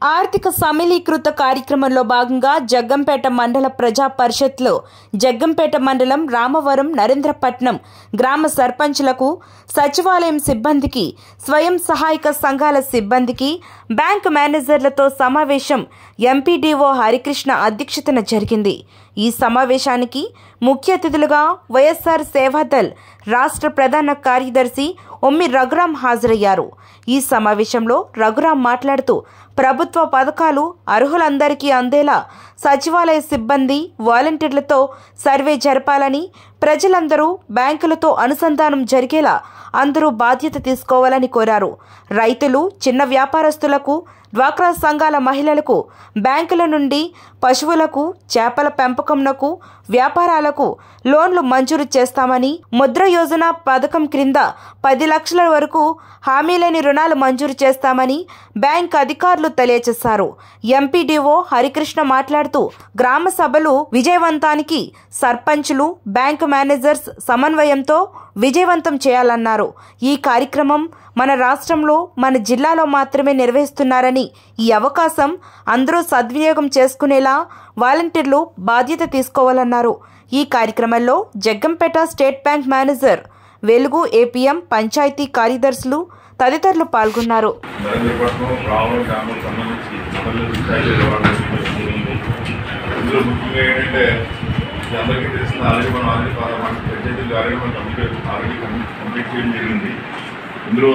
ఆర్థిక సమీలీకృత కార్యక్రమంలో భాగంగా జగ్గంపేట మండల ప్రజా పరిషత్లో జగ్గంపేట మండలం రామవరం నరేంద్రపట్నం గ్రామ సర్పంచులకు సచివాలయం సిబ్బందికి స్వయం సహాయక సంఘాల సిబ్బందికి బ్యాంకు మేనేజర్లతో సమావేశం ఎంపీడీఓ హరికృష్ణ అధ్యక్షతన జరిగింది ఈ సమావేశానికి ముఖ్య అతిథులుగా వైఎస్ఆర్ సేవాదల్ రాష్ట్ర ప్రధాన కార్యదర్శి ఒమ్మి రఘురాం హాజరయ్యారు ఈ సమావేశంలో రఘురాం మాట్లాడుతూ ప్రభుత్వ పథకాలు అర్హులందరికీ అందేలా సచివాలయ సిబ్బంది వాలంటీర్లతో సర్వే జరపాలని ప్రజలందరూ బ్యాంకులతో అనుసంధానం జరిగేలా అందరూ బాధ్యత తీసుకోవాలని కోరారు రైతులు చిన్న వ్యాపారస్తులకు డ్వాక్రా సంఘాల మహిళలకు బ్యాంకుల నుండి పశువులకు చేపల పెంపకంనకు వ్యాపారాలకు లోన్లు మంజూరు చేస్తామని ముద్ర యోజన పథకం క్రింద పది లక్షల వరకు హామీ లేని రుణాలు మంజూరు చేస్తామని బ్యాంక్ అధికారులు తెలియజేశారు ఎంపీడీఓ హరికృష్ణ మాట్లాడుతూ గ్రామ సభలు విజయవంతానికి సర్పంచులు బ్యాంకు మేనేజర్స్ సమన్వయంతో విజయవంతం చేయాలన్నారు ఈ కార్యక్రమం మన రాష్ట్రంలో మన జిల్లాలో మాత్రమే నిర్వహిస్తున్నారని ఈ అవకాశం అందరూ సద్వినియోగం చేసుకునేలా వాలంటీర్లు బాధ్యత తీసుకోవాలన్నారు ఈ కార్యక్రమంలో Jaggampeta state bank manager Velugu APM పంచాయతీ కార్యదర్శులు తదితరులు పాల్గొన్నారు నరేంద్రపట్నం రావడం గ్రామం సంబంధించి మండల స్థాయి నిర్వహణ జరిగింది ఇందులో ముఖ్యంగా ఏంటంటే ఇది అందరికీ తెలిసిన ఆల్రెడీ మనం ఆల్రెడీ మన పంచాయతీలు ఆల్రెడీ మనం కంప్లీట్ ఆల్రెడీ కంప్లీట్ చేయడం జరిగింది ఇందులో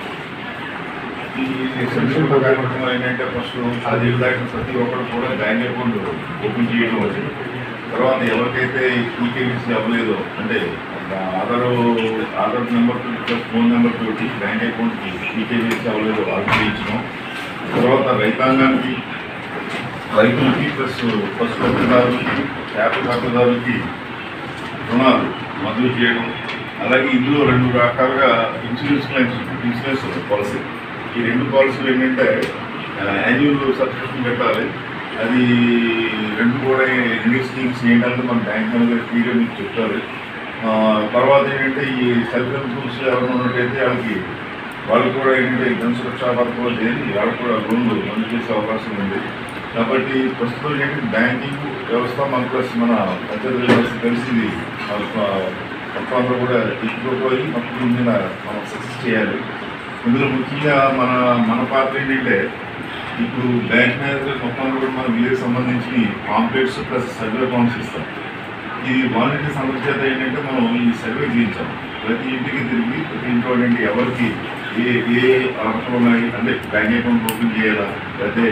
ఈ సంక్షేమ కార్యక్రమం ఏంటంటే ఫస్ట్ అది దాకా ప్రతి ఒక్కరు కూడా బ్యాంక్ అకౌంట్ ఓపెన్ చేయడం అది తర్వాత ఎవరికైతే ఈకేవీసీ అవ్వలేదో అంటే Aadhaar Aadhaar number plus phone number తోటి బ్యాంక్ అకౌంట్కి ఈకేవీసీ అవ్వలేదో వాళ్ళకి ఇచ్చడం తర్వాత రైతాంగానికి రైతులకి ప్లస్ పశు పట్టుదారులకి చేపల పట్టుదారులకి రుణాలు మంజూరు చేయడం అలాగే ఇందులో రెండు రకాలుగా ఇన్సూరెన్స్ క్లైమ్స్ ఇన్సూరెన్స్ పాలసీ ఈ రెండు పాలసీలు ఏంటంటే యాన్యువల్ సబ్స్క్రిప్షన్ పెట్టాలి అది రెండు కూడా రెండు స్కీమ్స్ ఏంటంటే మన బ్యాంక్ మేనేజర్ క్లియర్గా మీకు చెప్తారు ఆ, తర్వాత ఏంటంటే ఈ సెల్ఫ్ హెల్ప్ గ్రూప్స్ ఎవరైనా ఉన్నట్టయితే వాళ్ళకి వాళ్ళు కూడా ఏంటంటే జనసురక్షా పథకంలో చేరి వాళ్ళకు కూడా లోన్లు మంజూరు చేసే అవకాశం ఉంది కాబట్టి ప్రస్తుతం ఏంటంటే బ్యాంకింగ్ వ్యవస్థ మన ప్లస్ మన పంచాయతీ వ్యవస్థ కలిసింది మొత్తం అందరూ కూడా ఎక్కువపోయి మొత్తం మీద మనం సక్సెస్ చేయాలి ఇందులో ముఖ్యంగా మన మన పాత్ర ఏంటంటే ఇప్పుడు బ్యాంక్ మేనేజర్ మొత్తం అందరూ కూడా మన విలేజ్ సంబంధించి కాంప్లెక్స్ ప్లస్ సర్వే ఫార్మ్స్ ఇస్తాం ఈ వాలంటీర్ సంస్థ చేత ఏంటంటే మనం ఈ సర్వే చేయించాం ప్రతి ఇంటికి తిరిగి ప్రతి ఇంట్లో ఏంటి ఎవరికి ఏ ఏ అర్హతలు ఉన్నాయి అంటే బ్యాంక్ అకౌంట్ ఓపెన్ చేయాలా లేకపోతే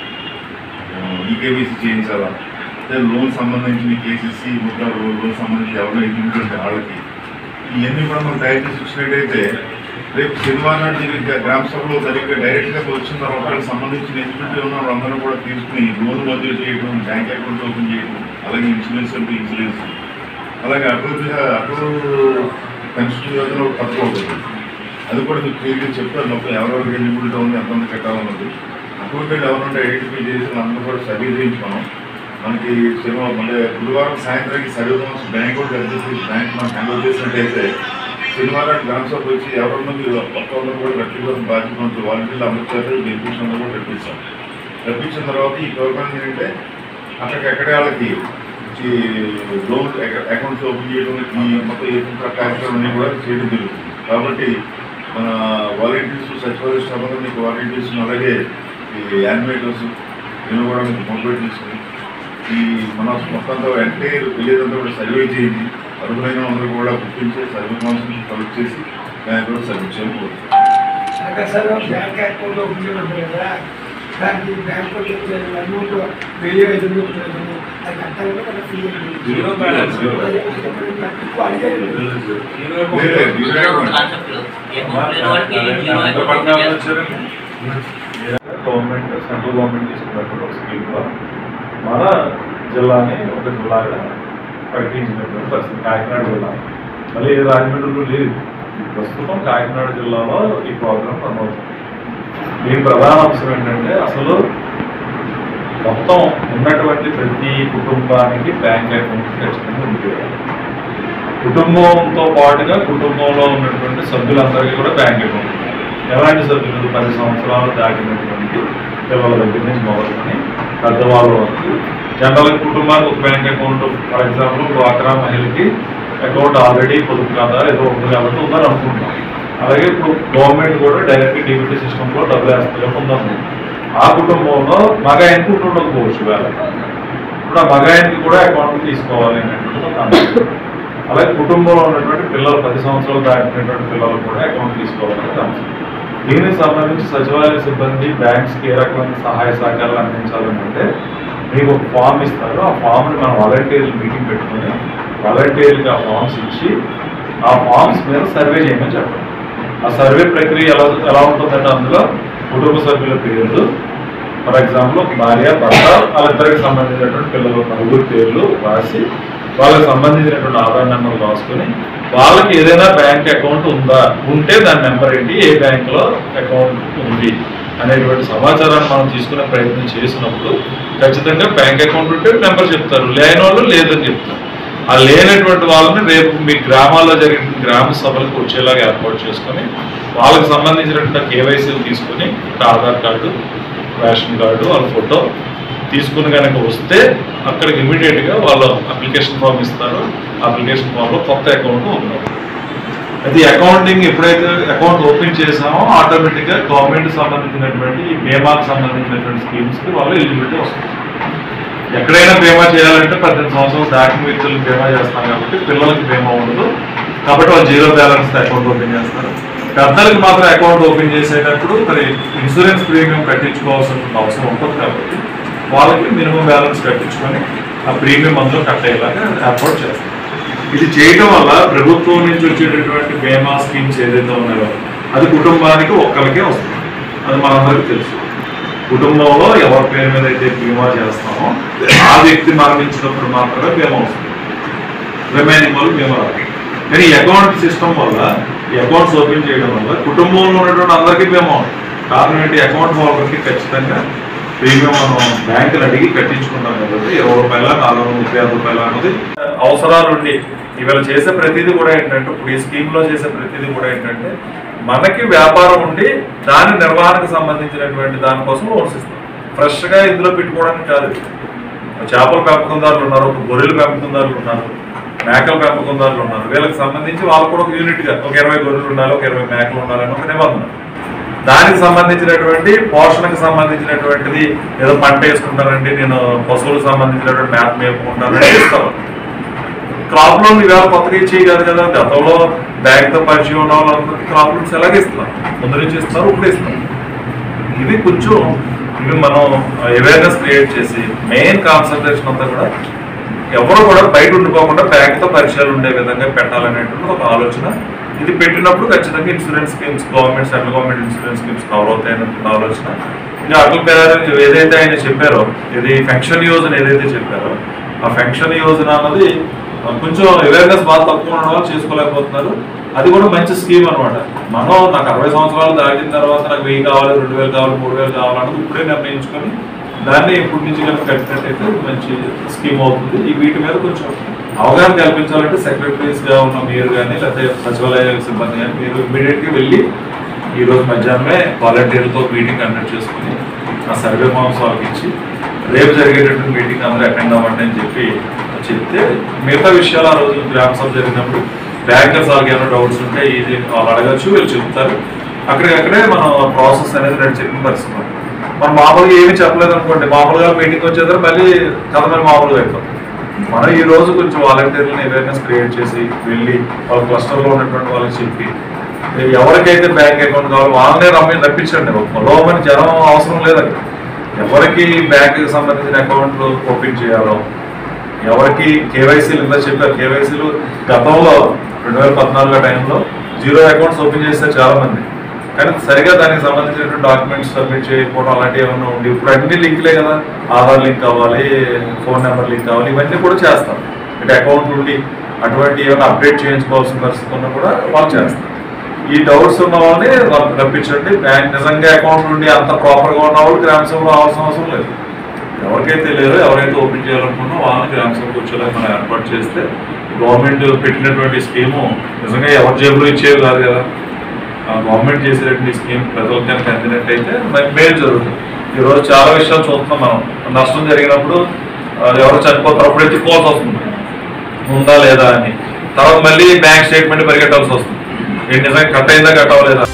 ఈకేవీసీ చేయించాలా అంటే లోన్ సంబంధించిన కేసీసీ ముద్ర లోన్ సంబంధించి ఎవరైనా ఎదుగుతుంటే వాళ్ళకి ఇవన్నీ కూడా మనం తయారు చేసి వచ్చినట్టయితే రేపు శనివారం నాడు జరిగే గ్రామ సభలో సరిగ్గా డైరెక్ట్గా వచ్చిన తర్వాత వాళ్ళకి సంబంధించిన ఎలిజిబిలిటీ ఉన్న వాళ్ళందరూ కూడా తీసుకుని లోన్ మంజూరు చేయడం బ్యాంక్ అకౌంట్ ఓపెన్ చేయడం అలాగే ఇన్సూరెన్స్ అంటే ఇన్సూరెన్స్ అలాగే అటల్ అటల్ పెన్షన్ యోజన ఒక పథకం ఉంటుంది అది కూడా మీకు క్లియర్గా చెప్తారు మొత్తం ఎవరెవరికి ఎలిజిబిలిటీ ఉంది ఎంతమంది కట్టాలన్నది అకౌంట్ ఎవరుంటే ఐడెంటిఫై చేసి అందరూ కూడా సర్వే చేయించుకున్నాం మనకి శనివారం మళ్ళీ గురువారం సాయంత్రానికి సర్వే ఫార్మ్స్ బ్యాంక్ కూడా కలిసి బ్యాంక్ మనం హ్యాండిల్ చేసినట్టయితే శనివారం గ్రామ సభ వచ్చి ఎవరన్నా మీరు కొత్త అందరూ కూడా వ్యక్తిగత బాధ్యత ఉంటుంది వాలంటీర్లు అమలు చేస్తారు బెనిఫిట్స్ అందరూ కూడా రప్పించాం రప్పించిన తర్వాత ఈ గవర్నమెంట్ ఏంటంటే అక్కడికక్కడే వాళ్ళకి ఈ లోన్ అకౌంట్స్ ఓపెన్ చేయడం ఈ మొత్తం ఏ కార్యక్రమాన్ని కూడా చేయడం జరుగుతుంది కాబట్టి మన వాలంటీర్స్ సచివాలయ స్టాఫ్ మీకు వాలంటీర్స్ అలాగే ఈ యానిమేటర్స్ నేను కూడా మీకు మోటివేట్ చేసుకుని ఈ మన మొత్తంతో వెంటనే విలేజ్ కూడా సర్వే చేయండి అర్హులైన అందరూ కూడా గుర్తించి సర్వే కౌన్సిల్ కలెక్ట్ చేసి బ్యాంక్ కూడా సర్వే చేయాలని కోరుతున్నాను. అంటే సార్ బ్యాంక్ అకౌంట్ ఓపెన్ చేయడం కదా దానికి బ్యాంకు అమౌంట్ వెయ్యి ఐదు వందలు ఉంటుంది. అది కట్టాలంటే మన ఫీ జీరో బ్యాలెన్స్ జీరో అది అంటే మనం తక్కువ అడిగేది లేదు. లేదు, లేదు, zero account. Government central government తీసుకున్నటువంటి ఒక స్కీమ్లో మన జిల్లాని ఒక జిల్లాగా ప్రకటించినటువంటి పరిస్థితి కాకినాడ జిల్లా మళ్ళీ ఇది రాజమండ్రిలో లేదు ప్రస్తుతం కాకినాడ జిల్లాలో ఈ ప్రోగ్రాం రన్ అవుతుంది దీని ప్రధాన అంశం ఏంటంటే అసలు మొత్తం ఉన్నటువంటి ప్రతి కుటుంబానికి బ్యాంక్ అకౌంట్ ఖచ్చితంగా ఉంటుంది కుటుంబంతో పాటుగా కుటుంబంలో ఉన్నటువంటి సభ్యులందరికీ కూడా బ్యాంక్ అకౌంట్ ఎలాంటి సభ్యులు పది సంవత్సరాలు దాటినటువంటి పిల్లల దగ్గర నుంచి మొదలుకొని పెద్దవాళ్ళ వరకు జనరల్ కుటుంబానికి ఒక బ్యాంక్ అకౌంట్ ఫర్ ఎగ్జాంపుల్ డ్వాక్రా మహిళకి అకౌంట్ ఆల్రెడీ పొదుపు ఖాతా ఏదో ఉంది కాబట్టి ఉందని అనుకుంటున్నాం అలాగే ఇప్పుడు గవర్నమెంట్ కూడా డైరెక్ట్ డీబీటీ సిస్టంలో డబ్బులు వేస్తుంది కాబట్టి ఉందని ఆ కుటుంబంలో మగ ఆయనకు ఉండకపోవచ్చు వేళ ఇప్పుడు ఆ మగాయనికి కూడా అకౌంట్ తీసుకోవాలి అనేటువంటి ఒక కాన్సెప్ట్ అలాగే కుటుంబంలో ఉన్నటువంటి పిల్లలు పది సంవత్సరాలు దాటినటువంటి పిల్లలు కూడా అకౌంట్ తీసుకోవాలని కాన్సెప్ట్ దీనికి సంబంధించి సచివాలయ సిబ్బంది బ్యాంక్స్కి ఏ రకమైన సహాయ సహకారాలు అందించాలని అంటే మీకు ఒక ఫామ్ ఇస్తారు ఆ ఫామ్ని మనం వాలంటీర్లు మీటింగ్ పెట్టుకొని వాలంటీర్లకి ఆ ఫామ్స్ ఇచ్చి ఆ ఫామ్స్ మీద సర్వే చేయమని చెప్పండి ఆ సర్వే ప్రక్రియ ఎలా ఎలా ఉంటుందంటే అందులో కుటుంబ సభ్యుల పేర్లు ఫర్ ఎగ్జాంపుల్ ఒక భార్య భర్త వాళ్ళిద్దరికి సంబంధించినటువంటి పిల్లలు నలుగురు పేర్లు రాసి వాళ్ళకి సంబంధించినటువంటి ఆధార్ నెంబర్ రాసుకొని వాళ్ళకి ఏదైనా బ్యాంక్ అకౌంట్ ఉందా ఉంటే దాని నెంబర్ ఏంటి ఏ బ్యాంకులో అకౌంట్ ఉంది అనేటువంటి సమాచారాన్ని మనం తీసుకునే ప్రయత్నం చేసినప్పుడు ఖచ్చితంగా బ్యాంక్ అకౌంట్ ఉంటే నెంబర్ చెప్తారు లేని వాళ్ళు లేదని చెప్తారు ఆ లేనటువంటి వాళ్ళని రేపు మీ గ్రామాల్లో జరిగిన గ్రామ సభలకు వచ్చేలాగా ఏర్పాటు చేసుకొని వాళ్ళకి సంబంధించినటువంటి కేవైసీలు తీసుకొని ఒక ఆధార్ కార్డు రేషన్ కార్డు వాళ్ళ ఫోటో తీసుకుని కనుక వస్తే అక్కడికి ఇమీడియట్గా వాళ్ళు అప్లికేషన్ ఫామ్ ఇస్తారు అప్లికేషన్ ఫామ్లో కొత్త అకౌంట్ ఓపెన్ అవుతుంది అది అకౌంటింగ్ ఎప్పుడైతే అకౌంట్ ఓపెన్ చేసామో ఆటోమేటిక్గా గవర్నమెంట్ సంబంధించినటువంటి ఈ బీమాకు సంబంధించినటువంటి స్కీమ్స్కి వాళ్ళు ఎలిజిబిలిటీ వస్తుంది ఎక్కడైనా బీమా చేయాలంటే పద్దెనిమిది సంవత్సరాలు దాటిన వ్యక్తులకు బీమా చేస్తాం కాబట్టి పిల్లలకి బీమా ఉండదు కాబట్టి వాళ్ళు జీరో బ్యాలెన్స్ అకౌంట్ ఓపెన్ చేస్తారు పెద్దలకు మాత్రం అకౌంట్ ఓపెన్ చేసేటప్పుడు మరి ఇన్సూరెన్స్ ప్రీమియం కట్టించుకోవాల్సిన అవసరం ఉంటుంది కాబట్టి వాళ్ళకి మినిమం బ్యాలెన్స్ కట్టించుకొని ఆ ప్రీమియం అందులో కట్టేలాగా ఏర్పాటు చేస్తారు ఇది చేయడం వల్ల ప్రభుత్వం నుంచి వచ్చేటటువంటి బీమా స్కీమ్స్ ఏదైతే ఉన్నాయో అది కుటుంబానికి ఒక్కరికే వస్తుంది అది మనందరికీ తెలుసు కుటుంబంలో ఎవరి పేరు మీద అయితే బీమా చేస్తామో ఆ వ్యక్తి మరణించినప్పుడు మాత్రమే బీమా వస్తుంది రిమైనింగ్ వాళ్ళు బీమా రాదు కానీ ఈ అకౌంట్ సిస్టమ్ వల్ల ఈ అకౌంట్స్ ఓపెన్ చేయడం వల్ల కుటుంబంలో ఉన్నటువంటి అందరికీ బీమా ఉంటుంది కారణం ఏంటి అకౌంట్ హోల్డర్కి ఖచ్చితంగా ప్రీమియం మనం బ్యాంకులు అడిగి కట్టించుకుంటాం కాబట్టి ఇరవై రూపాయల నాలుగు వందల ముప్పై ఐదు రూపాయల అన్నది అవసరాలు ఉండి ఇవాళ చేసే ప్రతిదీ కూడా ఏంటంటే ఇప్పుడు ఈ స్కీమ్ లో చేసే ప్రతిదీ కూడా ఏంటంటే మనకి వ్యాపారం ఉండి దాని నిర్వహణకు సంబంధించినటువంటి దానికోసం లోన్స్ ఇస్తాం ఫ్రెష్ గా ఇందులో పెట్టుకోవడానికి కాదు ఇది. చేపల పెంపకందారులు ఉన్నారు ఒక గొర్రెల పెంపకందారులు ఉన్నారు మేకల పెంపకందారులు ఉన్నారు వీళ్ళకి సంబంధించి వాళ్ళు కూడా ఒక యూనిట్ గా ఒక ఇరవై గొర్రెలు ఉండాలి ఒక ఇరవై మేకలు ఉండాలని ఒక నిబంధన దానికి సంబంధించినటువంటి పోషణకు సంబంధించినటువంటిది ఏదో పంట వేసుకుంటానండి నేను పశువులకు సంబంధించినటువంటి మేత మేపుకుంటానండి ఇస్తాను క్రాప్ లోన్ ఇవాళ కొత్తగా ఇచ్చేవి కాదు కదా గతంలో బ్యాంక్ తో పరిచయం ఉన్న వాళ్ళందరికీ క్రాప్ లోన్స్ ఎలాగే ఇస్తున్నారు ముందు నుంచి ఇస్తున్నారు ఇప్పుడు ఇస్తున్నారు ఇవి కొంచెం ఇవి మనం అవేర్నెస్ క్రియేట్ చేసి మెయిన్ కాన్సన్ట్రేషన్ అంతా కూడా ఎవరు కూడా బయట ఉండిపోకుండా బ్యాంక్ తో పరిచయాలు ఉండే విధంగా పెట్టాలనేటువంటి ఒక ఆలోచన ఇది పెట్టినప్పుడు ఖచ్చితంగా insurance schemes government central government insurance schemes cover అవుతాయన్న ఆలోచన ఇంకా అటల్ బిహారీ ఏదైతే ఆయన చెప్పారో ఇది పెన్షన్ యోజన ఏదైతే చెప్పారో ఆ పెన్షన్ యోజన అన్నది ఆ, కొంచెం అవేర్నెస్ బాగా తక్కువ ఉండడం వల్ల చేసుకోలేకపోతున్నారు అది కూడా మంచి స్కీమ్ అన్నమాట మనం నాకు అరవై సంవత్సరాలు దాటిన తర్వాత నాకు వెయ్యి కావాలి రెండు వేలు కావాలి మూడు వేలు కావాలన్నది ఇప్పుడే నిర్ణయించుకొని దాన్ని ఇప్పటి నుంచి కనుక కట్టినట్టయితే మంచి స్కీమ్ అవుతుంది ఈ వీటి మీద కొంచెం అవగాహన కల్పించాలంటే సెక్రటరీస్ గా ఉన్న మీరు కానీ లేకపోతే సచివాలయ సిబ్బంది కానీ మీరు ఇమీడియట్ గా వెళ్ళి ఈ రోజు మధ్యాహ్నమే వాలంటీర్లతో మీటింగ్ కండక్ట్ చేసుకుని ఆ సర్వే ఫామ్స్ వాళ్ళకి ఇచ్చి రేపు జరిగేటటువంటి మీటింగ్ అందరూ అటెండ్ అవ్వండి అని చెప్పి చెప్తే మిగతా విషయాలు ఆ రోజు గ్రామ సభ జరిగినప్పుడు బ్యాంకర్స్ వాళ్ళకి ఏమైనా డౌట్స్ ఉంటే ఇది వాళ్ళు అడగచ్చు వీళ్ళు చెప్తారు అక్కడికక్కడే మనం ప్రాసెస్ అనేది నేను చెప్పిన పరిస్థితి ఉంది. మనం మామూలుగా ఏమీ చెప్పలేదు అనుకోండి మామూలుగా మీటింగ్ వచ్చేదారు మళ్ళీ కథ మీద మామూలుగా అయిపోతుంది మనం ఈ రోజు కొంచెం వాలంటీర్లను అవేర్నెస్ క్రియేట్ చేసి వెళ్ళి వాళ్ళ క్లస్టర్లో ఉన్నటువంటి వాళ్ళకి చెప్పి ఎవరికైతే బ్యాంక్ అకౌంట్ కావాలో వాళ్ళనే రమ్మి రప్పించండి లోమని జనం అవసరం లేదండి ఎవరికి బ్యాంకుకి సంబంధించిన అకౌంట్లు ఓపెన్ చేయాలో ఎవరికి కేవైసీలు ఇందా చెప్పారు కేవైసీలు గతంలో రెండు వేల పద్నాలుగు టైంలో జీరో అకౌంట్స్ ఓపెన్ చేస్తే చాలా మంది కానీ సరిగా దానికి సంబంధించినటువంటి డాక్యుమెంట్స్ సబ్మిట్ చేయకపోవడం అలాంటివి ఏమైనా ఉండి ఇప్పుడు అన్ని లింక్లే కదా ఆధార్ లింక్ కావాలి ఫోన్ నెంబర్ లింక్ కావాలి ఇవన్నీ కూడా చేస్తాం అంటే అకౌంట్ నుండి అటువంటి ఏమైనా అప్డేట్ చేయించుకోవాల్సిన పరిస్థితి ఉన్నా కూడా వాళ్ళు చేస్తారు ఈ డౌట్స్ ఉన్న వాళ్ళని వాళ్ళకి రప్పించండి బ్యాంక్ నిజంగా అకౌంట్ నుండి అంత ప్రాపర్గా ఉన్న వాళ్ళు గ్రామ సభలో అవసరం అవసరం లేదు ఎవరికైతే లేరో ఎవరైతే ఓపెన్ చేయాలనుకున్నా వాళ్ళని గ్రామ సభకు వచ్చేలా మనం ఏర్పాటు చేస్తే గవర్నమెంట్ పెట్టినటువంటి స్కీము నిజంగా ఎవరి జేబులో ఇచ్చేవి కాదు కదా ఆ గవర్నమెంట్ చేసేటువంటి స్కీమ్ ప్రజలకు కనుక అందినట్టయితే మనకి మేలు జరుగుతుంది ఈరోజు చాలా విషయాలు చూస్తున్నాం మనం నష్టం జరిగినప్పుడు ఆ, ఎవరు చనిపోతారు అప్పుడు ఎత్తుకోవాల్సి వస్తుంది ఉందా లేదా అని తర్వాత మళ్ళీ బ్యాంక్ స్టేట్మెంట్ పరిగెట్టాల్సి వస్తుంది ఏంటి నిజంగా కట్ అయిందా కట్ అవ్వలేదా